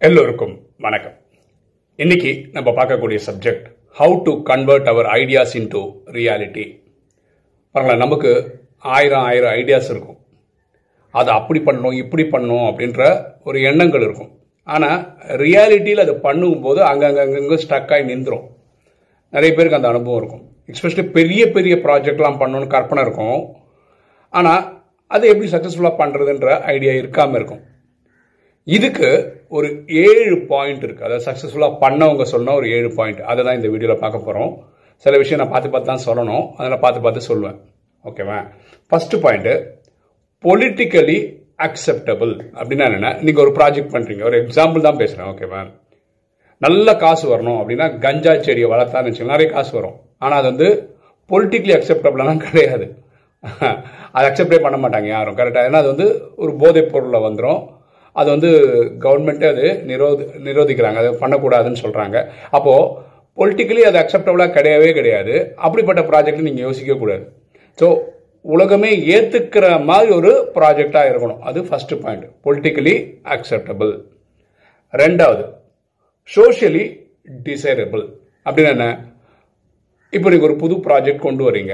எல்லோருக்கும் வணக்கம் இன்னைக்கு நம்ம பார்க்கக்கூடிய subject how to convert our ideas into reality பாருங்களேன் நமக்கு ஆயிரம் ஆயிரம் ஐடியாஸ் இருக்கும் அதை அப்படி பண்ணணும் இப்படி பண்ணணும் அப்படின்ற ஒரு எண்ணங்கள் இருக்கும் ஆனால் ரியாலிட்டியில் அதை பண்ணும்போது அங்கங்கே அங்கங்கே ஸ்டக் ஆகி நின்றுரும் நிறைய பேருக்கு அந்த அனுபவம் இருக்கும் எஸ்பெஷலி பெரிய பெரிய ப்ராஜெக்ட்லாம் பண்ணணும்னு கற்பனை இருக்கும் ஆனால் அதை எப்படி சக்ஸஸ்ஃபுல்லாக பண்ணுறதுன்ற ஐடியா இருக்காமல் இருக்கும் இதுக்கு ஒரு ஏழு பாயிண்ட் இருக்குது அதாவது சக்ஸஸ்ஃபுல்லாக பண்ணவங்க சொன்ன ஒரு ஏழு பாயிண்ட் அதை தான் இந்த வீடியோவில் பார்க்க போகிறோம் சில விஷயம் நான் பார்த்து பார்த்து தான் சொல்லணும் அதில் பார்த்து பார்த்து சொல்லுவேன் ஓகேவா ஃபஸ்ட்டு பாயிண்ட்டு பொலிட்டிக்கலி அக்செப்டபிள் அப்படின்னா என்னென்னா நீங்கள் ஒரு ப்ராஜெக்ட் பண்ணுறீங்க ஒரு எக்ஸாம்பிள் தான் பேசுகிறேன் ஓகேவா நல்ல காசு வரணும் அப்படின்னா கஞ்சா செடியை வளர்த்தான்னு வச்சுக்கோங்க நிறைய காசு வரும் ஆனால் அது வந்து பொலிட்டிக்கலி அக்செப்டபிளாலாம் கிடையாது அது அக்செப்டே பண்ண மாட்டாங்க யாரும் கரெக்டாக ஏன்னா அது வந்து ஒரு போதைப் பொருளில் வந்துடும் அது வந்து கவர்மெண்ட்டே அது நிரோதி நிரோதிக்கிறாங்க அது பண்ணக்கூடாதுன்னு சொல்கிறாங்க அப்போது பொலிட்டிக்கலி அது அக்செப்டபுளாக கிடையவே கிடையாது அப்படிப்பட்ட ப்ராஜெக்ட் நீங்கள் யோசிக்கக்கூடாது ஸோ உலகமே ஏற்றுக்கிற மாதிரி ஒரு ப்ராஜெக்டாக இருக்கணும் அது ஃபஸ்ட்டு பாயிண்ட் பொலிட்டிக்கலி அக்செப்டபிள் ரெண்டாவது சோஷியலி டிசைரபிள் அப்படின்னு என்ன இப்போ நீங்கள் ஒரு புது ப்ராஜெக்ட் கொண்டு வரீங்க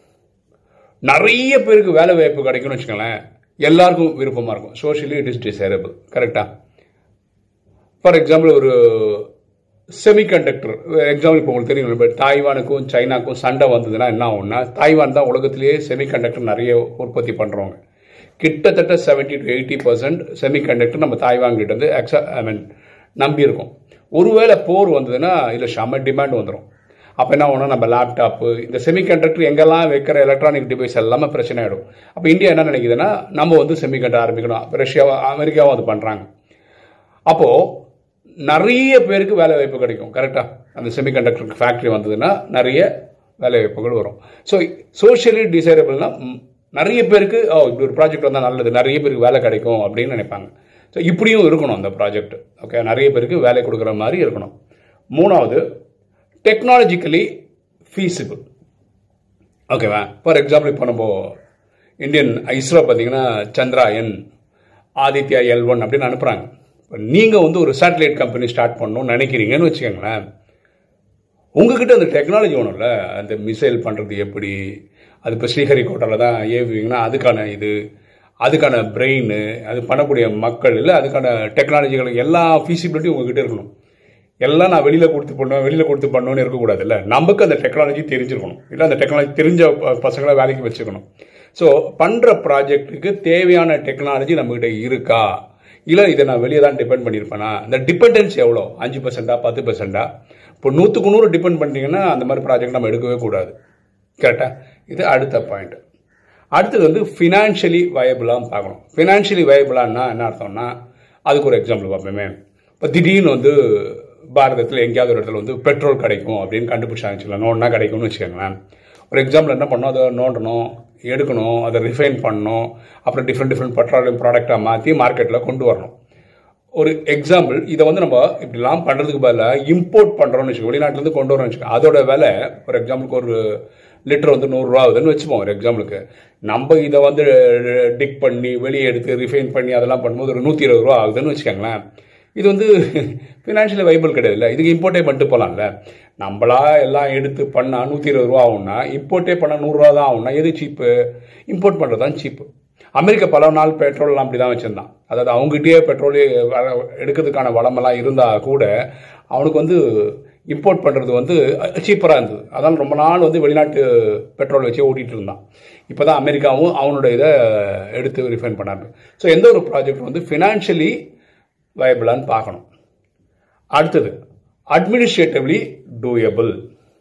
நிறைய பேருக்கு வேலை வாய்ப்பு கிடைக்கும்னு வச்சுக்கோங்களேன் எல்லாருக்கும் விருப்பமாக இருக்கும் சோஷியலி இட் இஸ் டிசைரபிள் கரெக்டாக ஃபார் எக்ஸாம்பிள் ஒரு செமிகண்டக்டர் எக்ஸாம்பிள் இப்போ உங்களுக்கு தெரியும் இப்போ தாய்வானுக்கும் சைனாக்கும் சண்டை வந்ததுன்னா என்ன ஆகும்னா தாய்வான் தான் உலகத்திலேயே செமிகண்டக்டர் நிறைய உற்பத்தி பண்ணுறவங்க கிட்டத்தட்ட seventy to eighty percent semiconductor நம்ம தாய்வான் கிட்ட வந்து எக்ஸா ஐ மீன் நம்பியிருக்கோம் ஒருவேளை போர் வந்ததுன்னா இதில் செம்ம டிமாண்ட் வந்துடும் அப்போ என்ன ஆகும்னா நம்ம லேப்டாப்பு இந்த செமிகண்டக்டர் எங்கெல்லாம் வைக்கிற எலக்ட்ரானிக் டிவைஸ் எல்லாமே பிரச்சனை ஆகிடும் அப்போ இந்தியா என்ன நினைக்குதுன்னா நம்ம வந்து செமிகண்டர் ஆரம்பிக்கணும் ரஷ்யாவும் அமெரிக்காவும் அது பண்ணுறாங்க அப்போது நிறைய பேருக்கு வேலை வாய்ப்பு கிடைக்கும் கரெக்டாக அந்த செமிகண்டக்டர் ஃபேக்ட்ரி வந்ததுன்னா நிறைய வேலை வாய்ப்புகள் வரும் ஸோ சோஷியலி டிசைரபிள்னா நிறைய பேருக்கு ஓ இப்படி ஒரு ப்ராஜெக்ட் வந்தால் நல்லது நிறைய பேருக்கு வேலை கிடைக்கும் அப்படின்னு நினைப்பாங்க ஸோ இப்படியும் இருக்கணும் அந்த ப்ராஜெக்ட் ஓகே நிறைய பேருக்கு வேலை கொடுக்குற மாதிரி இருக்கணும் மூணாவது டெக்னாலஜிக்கலி ஃபீஸிபிள் ஓகேவா ஃபார் எக்ஸாம்பிள் இப்போ நம்ம இந்தியன் ஐஸ்ரோ பார்த்தீங்கன்னா சந்திராயன் ஆதித்யா எல் ஒன் அப்படின்னு அனுப்புகிறாங்க இப்போ நீங்கள் வந்து ஒரு சேட்டலைட் கம்பெனி ஸ்டார்ட் பண்ணணும்னு நினைக்கிறீங்கன்னு வச்சுக்கோங்களேன் உங்ககிட்ட அந்த டெக்னாலஜி ஒன்றும்ல அந்த மிசைல் பண்ணுறது எப்படி அது இப்போ ஸ்ரீஹரிகோட்டாவில் தான் ஏவுவீங்கன்னா அதுக்கான இது அதுக்கான பிரெயின் அது பண்ணக்கூடிய மக்கள் இல்லை அதுக்கான டெக்னாலஜிகள் எல்லா ஃபீஸிபிலிட்டியும் உங்ககிட்ட இருக்கணும் எல்லாம் நான் வெளியில் கொடுத்து பண்ணுவேன் வெளியில் கொடுத்து பண்ணணும்னு இருக்கக்கூடாது இல்லை நமக்கு அந்த டெக்னாலஜி தெரிஞ்சிருக்கணும் இல்லை அந்த டெக்னாலஜி தெரிஞ்ச பசங்களை வேலைக்கு வச்சுக்கணும் ஸோ பண்ணுற ப்ராஜெக்ட்டுக்கு தேவையான டெக்னாலஜி நம்மகிட்ட இருக்கா இல்லை இதை நான் வெளியே தான் டிபெண்ட் பண்ணியிருப்பேனா இந்த டிபெண்டன்ஸ் எவ்வளோ அஞ்சு பர்சன்டா பத்து பர்சன்டா இப்போ நூற்றுக்கு நூறு டிபெண்ட் பண்ணிட்டீங்கன்னா அந்த மாதிரி ப்ராஜெக்ட் நம்ம எடுக்கவே கூடாது கரெக்டாக இது அடுத்த பாயிண்ட் அடுத்தது வந்து ஃபினான்ஷியலி வயபிளாக பார்க்கணும் ஃபினான்ஷியலி வயபிளான்னா என்ன அர்த்தம்னா அதுக்கு ஒரு எக்ஸாம்பிள் பார்ப்போமே இப்போ திடீர்னு வந்து பாரதத்தில் எங்கேயாவது ஒரு இடத்துல வந்து பெட்ரோல் கிடைக்கும் அப்படின்னு கண்டுபிடிச்சாங்க வச்சுக்கலாம் நோண்டா கிடைக்கும்னு வச்சுக்கோங்களேன் ஒரு எக்ஸாம்பிள் என்ன பண்ணணும் அதை நோண்டணும் எடுக்கணும் அதை ரிஃபைன் பண்ணணும் அப்புறம் டிஃப்ரெண்ட் டிஃப்ரெண்ட் பெட்ரோலியம் ப்ராடக்டாக மாற்றி மார்க்கெட்டில் கொண்டு வரணும் ஒரு எக்ஸாம்பிள் இதை வந்து நம்ம இப்படிலாம் பண்ணுறதுக்கு பதிலாக இம்போர்ட் பண்ணுறோம்னு வச்சுக்கோங்க வெளிநாட்டிலேருந்து கொண்டு வரோம்னு வச்சுக்கோங்க அதோட விலை ஒரு எக்ஸாம்பிளுக்கு ஒரு லிட்டர் வந்து நூறுரூவா ஆகுதுன்னு வச்சுப்போம் ஒரு எக்ஸாம்பிளுக்கு நம்ம இதை வந்து டிக் பண்ணி வெளியே எடுத்து ரிஃபைன் பண்ணி அதெல்லாம் பண்ணும்போது ஒரு நூற்றி இருபது ரூபா ஆகுதுன்னு வச்சுக்கோங்களேன் இது வந்து ஃபினான்ஷியலி வைபிள் கிடையாதுல்ல இதுக்கு இம்போர்ட்டே பண்ணிட்டு போகலாம்ல நம்மளா எல்லாம் எடுத்து பண்ணால் நூற்றி இருபது ரூபா ஆகும்னா இம்போர்ட்டே பண்ணால் நூறுரூவா தான் ஆகும்னா எது சீப்பு இம்போர்ட் பண்ணுறது தான் சீப்பு அமெரிக்கா பல நாள் பெட்ரோல்லாம் அப்படி தான் வச்சுருந்தான் அதாவது அவங்ககிட்டயே பெட்ரோலே எடுக்கிறதுக்கான வளமெல்லாம் இருந்தால் கூட அவனுக்கு வந்து இம்போர்ட் பண்ணுறது வந்து சீப்பராக இருந்தது அதனால் ரொம்ப நாள் வந்து வெளிநாட்டு பெட்ரோல் வச்சு ஓட்டிகிட்டு இருந்தான் இப்போ தான் அமெரிக்காவும் அவனோட இதை எடுத்து ரிஃபைன் பண்ணாங்க ஸோ எந்த ஒரு ப்ராஜெக்ட் வந்து ஃபினான்ஷியலி வயபிளான்னு பார்க்கணும் அடுத்தது administratively doable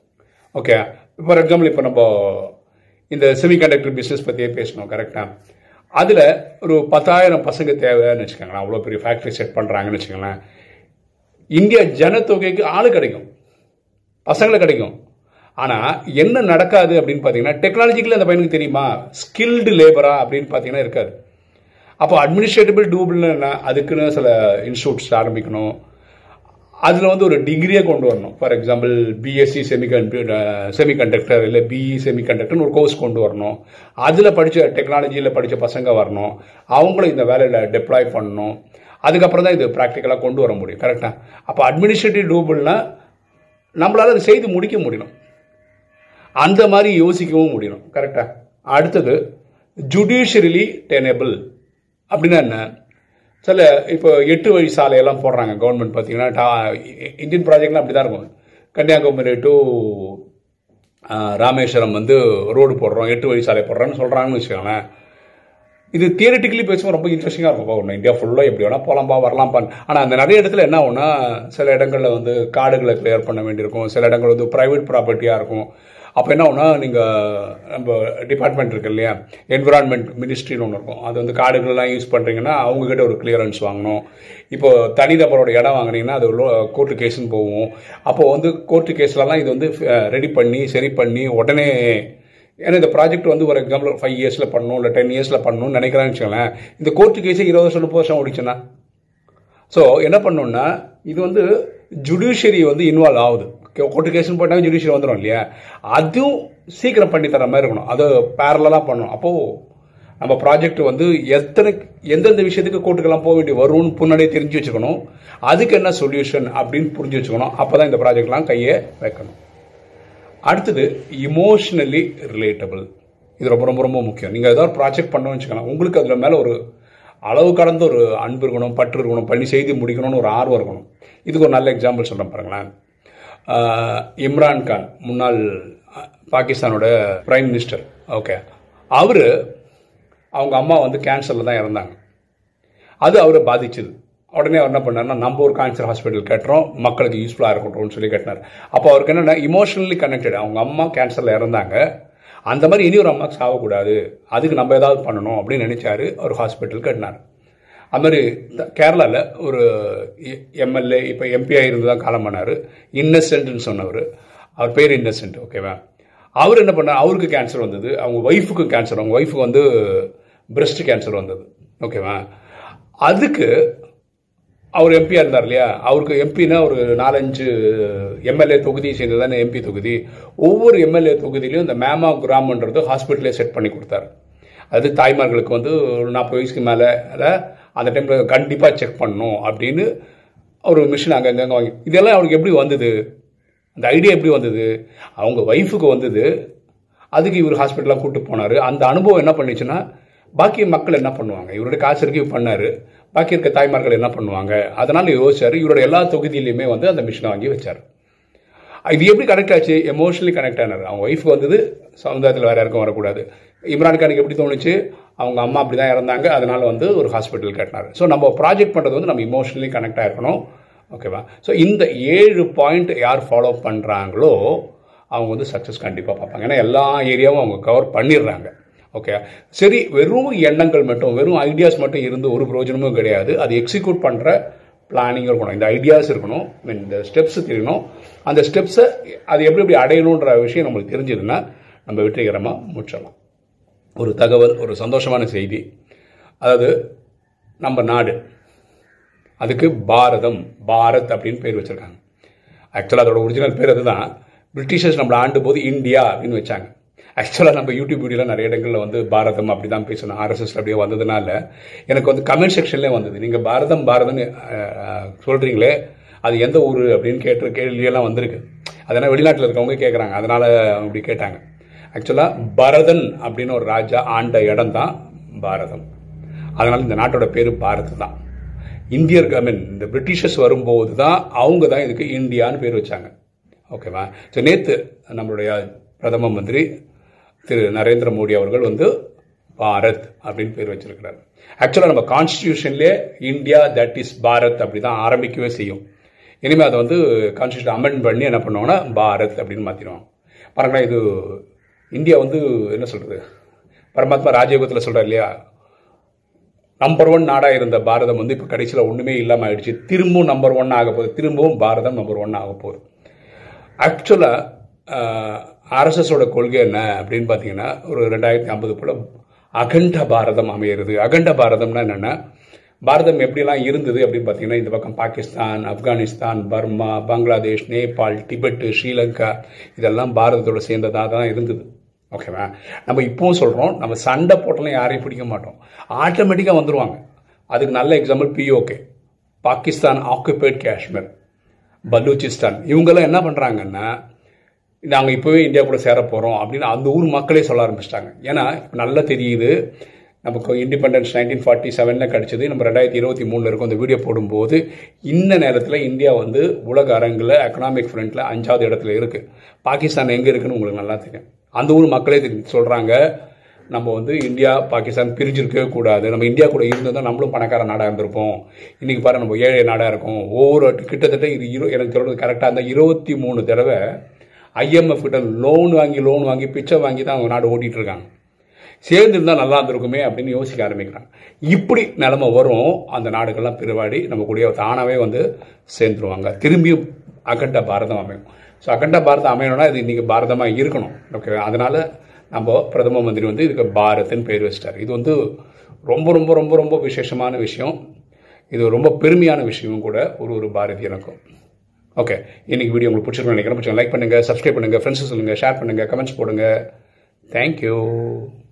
okay for example இப்போ நம்ம இந்த செமிகண்டக்டர் பிஸ்னஸ் பற்றியே பேசணும் கரெக்டாக அதில் ஒரு பத்தாயிரம் பசங்க தேவைன்னு வச்சுக்கோங்களேன் அவ்வளோ பெரிய ஃபேக்ட்ரி செட் பண்ணுறாங்கன்னு வச்சுக்கோங்களேன் இந்தியா ஜனத்தொகைக்கு ஆள் கிடைக்கும் பசங்களை கிடைக்கும் ஆனால் என்ன நடக்காது அப்படின்னு பார்த்தீங்கன்னா டெக்னாலஜிக்கலி அந்த பையனுக்கு தெரியுமா ஸ்கில்டு லேபரா அப்படின்னு பார்த்தீங்கன்னா இருக்காது அப்போ அட்மினிஸ்ட்ரேட்டிபிள் டூபிள்னு என்ன அதுக்குன்னு சில இன்ஸ்டியூட்ஸ் ஆரம்பிக்கணும் அதில் வந்து ஒரு டிகிரியை கொண்டு வரணும் ஃபார் எக்ஸாம்பிள் பிஎஸ்சி செமிகன் செமிகண்டக்டர் இல்லை பிஇ செமிகண்டக்டர்னு ஒரு கோர்ஸ் கொண்டு வரணும் அதில் படித்த டெக்னாலஜியில் படித்த பசங்க வரணும் அவங்களும் இந்த வேலையில் டெப்ளாய் பண்ணணும் அதுக்கப்புறம் தான் இது ப்ராக்டிக்கலாக கொண்டு வர முடியும் கரெக்டாக அப்போ அட்மினிஸ்ட்ரேட்டிவ் டூபிள்னா நம்மளால் அதை செய்து முடிக்க முடியணும் அந்த மாதிரி யோசிக்கவும் முடியணும் கரெக்டாக அடுத்தது ஜுடிஷியரிலி டெனபிள் அப்படின்னா என்ன சில இப்போ எட்டு வழி சாலையெல்லாம் போடுறாங்க கவர்மெண்ட் பார்த்தீங்கன்னா டா- இந்தியன் ப்ராஜெக்ட்லாம் அப்படி தான் இருக்கும் கன்னியாகுமரி டு ராமேஸ்வரம் வந்து ரோடு போடுறோம் எட்டு வழி சாலை போடுறோம்னு சொல்கிறாங்கன்னு வச்சுக்கோங்களேன் இது தியரிட்டிக்கலி பேசும்போது ரொம்ப இன்ட்ரெஸ்டிங்காக இருக்கும் ஒன்று இந்தியா ஃபுல்லாக எப்படி வேணால் போகலாம்பா வரலாம்ப்பா ஆனால் அந்த நிறைய இடத்துல என்ன ஆகும்னா சில இடங்களில் வந்து காடுகளை கிளியர் பண்ண வேண்டியிருக்கும் சில இடங்கள் வந்து ப்ரைவேட் ப்ராப்பர்ட்டியாக இருக்கும் அப்போ என்ன ஆகும்னா நீங்கள் நம்ம டிபார்ட்மெண்ட் இருக்கு இல்லையா என்விரான்மெண்ட் மினிஸ்ட்ரின்னு ஒன்று இருக்கும் அது வந்து காடுகள்லாம் யூஸ் பண்ணுறீங்கன்னா அவங்ககிட்ட ஒரு கிளியரன்ஸ் வாங்கணும் இப்போ தனிநபரோட இடம் வாங்குனீங்கன்னா அது கோர்ட்டு கேஸ்ன்னு போகும் அப்போது வந்து கோர்ட்டு கேஸ்லலாம் இது வந்து ரெடி பண்ணி சரி பண்ணி உடனே ஏன்னா இந்த ப்ராஜெக்ட் வந்து ஒரு எக்ஸாம்பிள் ஃபைவ் இயர்ஸில் பண்ணணும் இல்லை டென் இயர்ஸில் பண்ணணும்னு நினைக்கிறேன்னு வச்சுக்கோங்களேன் இந்த கோர்ட்டு கேஸே இருபது வருஷம் முப்பது வருஷம் ஓடிச்சுன்னா ஸோ என்ன பண்ணணும்னா இது வந்து ஜுடிஷியரி வந்து இன்வால்வ் ஆகுது கோர்ட்டு கேஸ்னு போட்டால் ஜுடிஷியரி வந்துடும் இல்லையா அதுவும் சீக்கிரம் பண்ணி தர மாதிரி இருக்கணும் அது பேரலாக பண்ணணும் அப்போது நம்ம ப்ராஜெக்ட் வந்து எத்தனை எந்தெந்த விஷயத்துக்கு கோர்ட்டுக்கெல்லாம் போக வேண்டி வரும்னு முன்னாடியே தெரிஞ்சு வச்சுக்கணும் அதுக்கு என்ன சொல்யூஷன் அப்படின்னு புரிஞ்சு வச்சுக்கணும் அப்போ தான் இந்த ப்ராஜெக்ட்லாம் கையை வைக்கணும் அடுத்தது இமோஷனலி ரிலேட்டபிள் இது ரொம்ப ரொம்ப ரொம்ப முக்கியம் நீங்கள் ஏதாவது ப்ராஜெக்ட் பண்ணணும்னு வச்சுக்கலாம் உங்களுக்கு அதில் மேலே ஒரு அளவு கடந்த ஒரு அன்பு இருக்கணும் பற்று இருக்கணும் பண்ணி செய்து முடிக்கணும்னு ஒரு ஆர்வம் இருக்கணும் இதுக்கு ஒரு நல்ல எக்ஸாம்பிள் சொல்கிறேன் பாருங்களேன் ஆஹ் இம்ரான் கான் முன்னாள் அஹ், பாகிஸ்தானோட பிரைம் மினிஸ்டர் ஓகே அவர் அவங்க அம்மா வந்து கேன்சரில் தான் இறந்தாங்க அது அவரை பாதிச்சது உடனே அவர் என்ன பண்ணாருன்னா நம்ம ஒரு கேன்சர் ஹாஸ்பிட்டல் கட்டுறோம் மக்களுக்கு யூஸ்ஃபுல்லாக இருக்கட்டும்னு சொல்லி கட்டினார் அப்போ அவருக்கு என்னென்னா இமோஷனலி கனெக்டட் அவங்க அம்மா கேன்சரில் இறந்தாங்க அந்த மாதிரி இனி ஒரு அம்மாவுக்கு சாகக்கூடாது அதுக்கு நம்ம ஏதாவது பண்ணணும் அப்படின்னு நினைச்சாரு ஒரு ஹாஸ்பிட்டல் கட்டினார் அது மாதிரி கேரளாவில் ஒரு எம்எல்ஏ இப்போ எம்பியாக இருந்து தான் காலம் பண்ணார் இன்னசென்ட்னு சொன்னவர் அவர் பேர் இன்னசென்ட் ஓகேவா அவர் என்ன பண்ணார் அவருக்கு கேன்சர் வந்தது அவங்க ஒய்ஃபுக்கு கேன்சர் அவங்க ஒய்ஃபுக்கு வந்து பிரஸ்ட் கேன்சர் வந்தது ஓகேவா அதுக்கு அவர் எம்பியாக இருந்தார் இல்லையா அவருக்கு எம்பினா ஒரு நாலஞ்சு எம்எல்ஏ தொகுதியை சேர்ந்து தானே எம்பி தொகுதி ஒவ்வொரு எம்எல்ஏ தொகுதியிலையும் இந்த மேமா கிராமன்றது ஹாஸ்பிட்டலே செட் பண்ணி கொடுத்தாரு அது தாய்மார்களுக்கு வந்து ஒரு நாற்பது வயசுக்கு மேலே அந்த டைமில் கண்டிப்பாக செக் பண்ணணும் அப்படின்னு ஒரு மிஷின் அங்கங்கே வாங்கி இதெல்லாம் அவருக்கு எப்படி வந்தது அந்த ஐடியா எப்படி வந்தது அவங்க ஒய்ஃபுக்கு வந்தது அதுக்கு இவர் ஹாஸ்பிட்டலாம் கூப்பிட்டு போனார் அந்த அனுபவம் என்ன பண்ணுச்சுன்னா பாக்கி மக்கள் என்ன பண்ணுவாங்க இவருடைய காசு இருக்கு இவர் பண்ணார் பாக்கி இருக்க தாய்மார்கள் என்ன பண்ணுவாங்க அதனால யோசிச்சார் இவரோட எல்லா தொகுதியிலையுமே வந்து அந்த மிஷினை வாங்கி வச்சார் இது எப்படி கனெக்ட் ஆச்சு எமோஷனலி கனெக்ட் ஆனார் அவங்க ஒய்ஃப் வந்தது சமுதாயத்தில் வேற யாருக்கும் வரக்கூடாது இம்ரான் கானுக்கு எப்படி தோணுச்சு அவங்க அம்மா அப்படி தான் இறந்தாங்க அதனால வந்து ஒரு ஹாஸ்பிட்டல் கட்டினார் ஸோ நம்ம ப்ராஜெக்ட் பண்ணுறது வந்து நம்ம இமோஷனலி கனெக்ட் ஆகிருக்கணும் ஓகேவா ஸோ இந்த ஏழு பாயிண்ட் யார் ஃபாலோ பண்ணுறாங்களோ அவங்க வந்து சக்ஸஸ் கண்டிப்பாக பார்ப்பாங்க ஏன்னா எல்லா ஏரியாவும் அவங்க கவர் பண்ணிடுறாங்க ஓகே சரி வெறும் எண்ணங்கள் மட்டும் வெறும் ஐடியாஸ் மட்டும் இருந்து ஒரு பிரயோஜனமும் கிடையாது அது எக்ஸிக்யூட் பண்ணுற பிளானிங் இருக்கணும் இந்த ஐடியாஸ் இருக்கணும் I mean, இந்த ஸ்டெப்ஸ் தெரியணும் அந்த ஸ்டெப்ஸை அது எப்படி எப்படி அடையணுன்ற விஷயம் நம்மளுக்கு தெரிஞ்சதுன்னா நம்ம வெற்றிகரமாக முடிச்சிடலாம் ஒரு தகவல் ஒரு சந்தோஷமான செய்தி அதாவது நம்ம நாடு அதுக்கு பாரதம் பாரத் அப்படின்னு பேர் வச்சிருக்காங்க ஆக்சுவலாக அதோட ஒரிஜினல் பேர் அதுதான் பிரிட்டிஷர்ஸ் நம்மளை ஆண்டு போது இந்தியா அப்படின்னு வச்சாங்க ஆக்சுவலாக நம்ம யூடியூப் வீடியோவில் நிறைய இடங்களில் வந்து பாரதம் அப்படி தான் பேசணும் ஆர்எஸ்எஸ் அப்படியே வந்ததுனால எனக்கு வந்து கமெண்ட் செக்ஷன்லேயே வந்தது நீங்கள் பாரதம் பாரதம்னு அஹ், சொல்றீங்களே அது எந்த ஊர் அப்படின்னு கேட்டு கேள்வியெல்லாம் வந்திருக்கு அதனால் வெளிநாட்டில் இருக்கவங்க கேட்குறாங்க அதனால அப்படி கேட்டாங்க ஆக்சுவலாக பரதன் அப்படின்னு ஒரு ராஜா ஆண்ட இடம் தான் பாரதம் அதனால இந்த நாட்டோட பேர் பாரத் தான் இந்தியர் ஐ மீன் இந்த பிரிட்டிஷர்ஸ் வரும்போது தான் அவங்க தான் இதுக்கு இந்தியான்னு பேர் வச்சாங்க ஓகேவா ஸோ நேற்று நம்மளுடைய பிரதம மந்திரி திரு நரேந்திர மோடி அவர்கள் வந்து பாரத் அப்படின்னு பேர் வச்சிருக்கிறார் ஆக்சுவலாக நம்ம கான்ஸ்டியூஷன்லேயே இந்தியா தட் இஸ் பாரத் அப்படி தான் ஆரம்பிக்கவே செய்யும் இனிமேல் அதை வந்து கான்ஸ்டியூஷன் அமெண்ட் பண்ணி என்ன பண்ணுவாங்கன்னா பாரத் அப்படின்னு மாற்றிடுவாங்க பாருங்களேன் இது இந்தியா வந்து என்ன சொல்கிறது பரமாத்மா ராஜயோகத்தில் சொல்கிறார் இல்லையா நம்பர் ஒன் நாடாக இருந்த பாரதம் வந்து இப்போ கடைசியில் ஒன்றுமே இல்லாமல் ஆயிடுச்சு திரும்பவும் நம்பர் ஒன் ஆக போகுது திரும்பவும் பாரதம் நம்பர் ஒன் ஆக போகுது ஆக்சுவலாக ஆர்எஸ்எஸோட கொள்கை என்ன அப்படின்னு பார்த்தீங்கன்னா ஒரு ரெண்டாயிரத்தி ஐம்பது போல் அகண்ட பாரதம் அமையிறது அகண்ட பாரதம்னா என்னென்னா பாரதம் எப்படிலாம் இருந்தது அப்படின்னு பார்த்தீங்கன்னா இந்த பக்கம் பாகிஸ்தான் ஆப்கானிஸ்தான் பர்மா பங்களாதேஷ் நேபாள் டிபெட்டு ஸ்ரீலங்கா இதெல்லாம் பாரதத்தோட சேர்ந்ததாக தான் இருந்தது ஓகேவா நம்ம இப்போவும் சொல்கிறோம் நம்ம சண்டை போட்டெல்லாம் யாரையும் பிடிக்க மாட்டோம் ஆட்டோமேட்டிக்காக வந்துருவாங்க அதுக்கு நல்ல example PoK Pakistan occupied Kashmir Balochistan இவங்கெல்லாம் என்ன பண்ணுறாங்கன்னா நாங்கள் இப்போவே இந்தியா கூட சேர போகிறோம் அப்படின்னு அந்த ஊர் மக்களே சொல்ல ஆரம்பிச்சிட்டாங்க ஏன்னா இப்ப நல்லா தெரியுது நமக்கு இண்டிபெண்டன்ஸ் நைன்டீன் ஃபார்ட்டி செவனில் கிடச்சிது நம்ம ரெண்டாயிரத்தி இருபத்தி மூணில் இருக்கும் அந்த வீடியோ போடும்போது இந்த நேரத்தில் இந்தியா வந்து உலக அரங்கில் எக்கனாமிக் ஃப்ரண்ட்டில் அஞ்சாவது இடத்துல இருக்குது பாகிஸ்தான் எங்கே இருக்குன்னு உங்களுக்கு நல்லா தெரியும் அந்த ஊர் மக்களே தெரியும் சொல்கிறாங்க நம்ம வந்து இந்தியா பாகிஸ்தான் பிரிஞ்சிருக்கவே கூடாது நம்ம இந்தியா கூட இருந்திருந்தால் நம்மளும் பணக்கார நாடாக இருந்திருப்போம் இன்றைக்கி பாரு நம்ம ஏழை நாடாக இருக்கும் ஒவ்வொரு கிட்டத்தட்ட இது இரு எனக்கு சொல்கிறது கரெக்டாக அந்த இருபத்தி மூணு தடவை ஐஎம்எஃப் கிட்ட லோன் வாங்கி லோன் வாங்கி பிச்சை வாங்கி தான் அவங்க நாடு ஓட்டிகிட்டு இருக்காங்க சேர்ந்துருந்தால் நல்லா இருந்திருக்குமே அப்படின்னு யோசிக்க ஆரம்பிக்கிறாங்க இப்படி நிலைமை வரும் அந்த நாடுகள்லாம் பிறவாடி நம்ம கூடிய தானாகவே வந்து சேர்ந்துருவாங்க திரும்பியும் அகண்ட பாரதம் அமையும் ஸோ அகண்ட பாரதம் அமையணும்னா இது இன்றைக்கி பாரதமாக இருக்கணும் ஓகே அதனால் நம்ம பிரதம மந்திரி வந்து இதுக்கு பாரத்னு பேர் வச்சிட்டார் இது வந்து ரொம்ப ரொம்ப ரொம்ப ரொம்ப விசேஷமான விஷயம் இது ரொம்ப பெருமையான விஷயமும் கூட ஒரு ஒரு பாரதியனுக்கும் ஓகே இன்னைக்கு வீடியோ உங்களுக்கு பிடிச்சிருக்கோம் நினைக்கிறேன் பிடிச்சிருக்கோம் லைக் பண்ணுங்கள் சப்ஸ்கிரைப் பண்ணுங்கள் ஃப்ரெண்ட்ஸ் சொல்லுங்கள் ஷேர் பண்ணுங்கள் கமெண்ட்ஸ் போடுங்க தேங்க்யூ